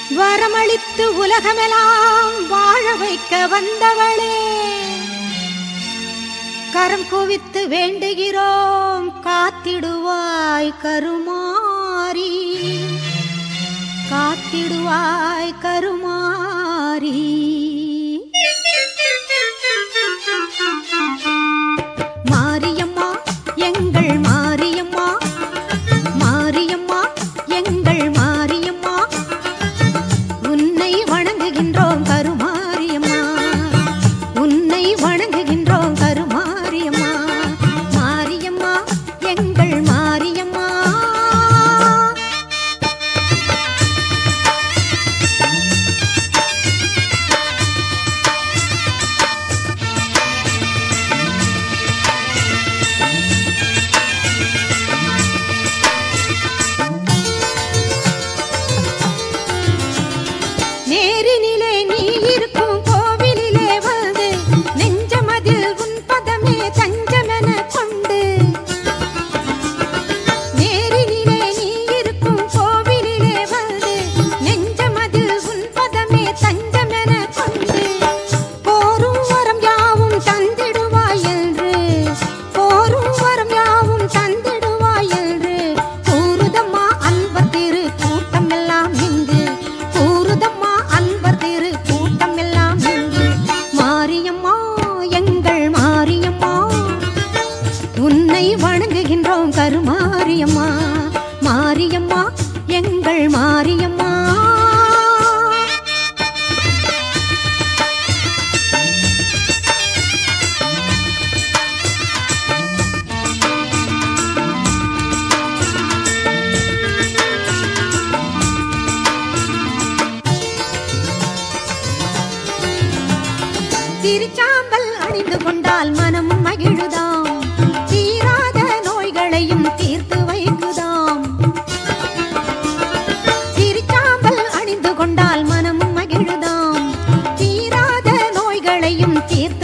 வரமளித்து உலகமெல்லாம் வாழ வைக்க வந்தவளே கரம் குவித்து வேண்டுகிறோம் காத்திடுவாய் கருமாரி காத்திடுவாய் கருமாரி மாரியம்மா எங்கள் மாரியம்மா மாரியம்மா எங்கள் மாரியம்மா உன்னை வணங்குகின்றோம் கருமாரியம்மா உன்னை வணங்குகின்றோம் கருமாரியம்மா மாரியம்மா எங்கள் மாரியம்மா நேரினிலே நீ இருக்கும் கோவிலிலே வந்து நெஞ்சமதில் உன் பதமே தஞ்சமென கொண்டு நேரினிலே நீ இருக்கும் கோவிலிலே வந்து நெஞ்சமதில் உன் பதமே தஞ்சமென கொண்டு போரும் வரம் யாவும் தந்திடுவாய் என்று போரும் வரம் யாவும் தந்திடுவாய் என்று கூறுதம்மா அன்பர் திரு கூட்டம் எல்லாம் இங்கு கூறுதம்மா அன்பர் திரு கூட்டம் எல்லாம் இங்கு மாரியம்மா எங்கள் மாரியம்மா உன்னை வணங்குகின்றோம் கருமாரியம்மா மாரியம்மா எங்கள் மாரியம்மா திருச்சாம்பல் அணிந்து கொண்டால் மனம் மகிழுதாம் தீராத நோய்களையும் தீர்த்து வைக்குதாம் திருச்சாம்பல் அணிந்து கொண்டால் மனம் மகிழுதாம் தீராத நோய்களையும் தீர்த்து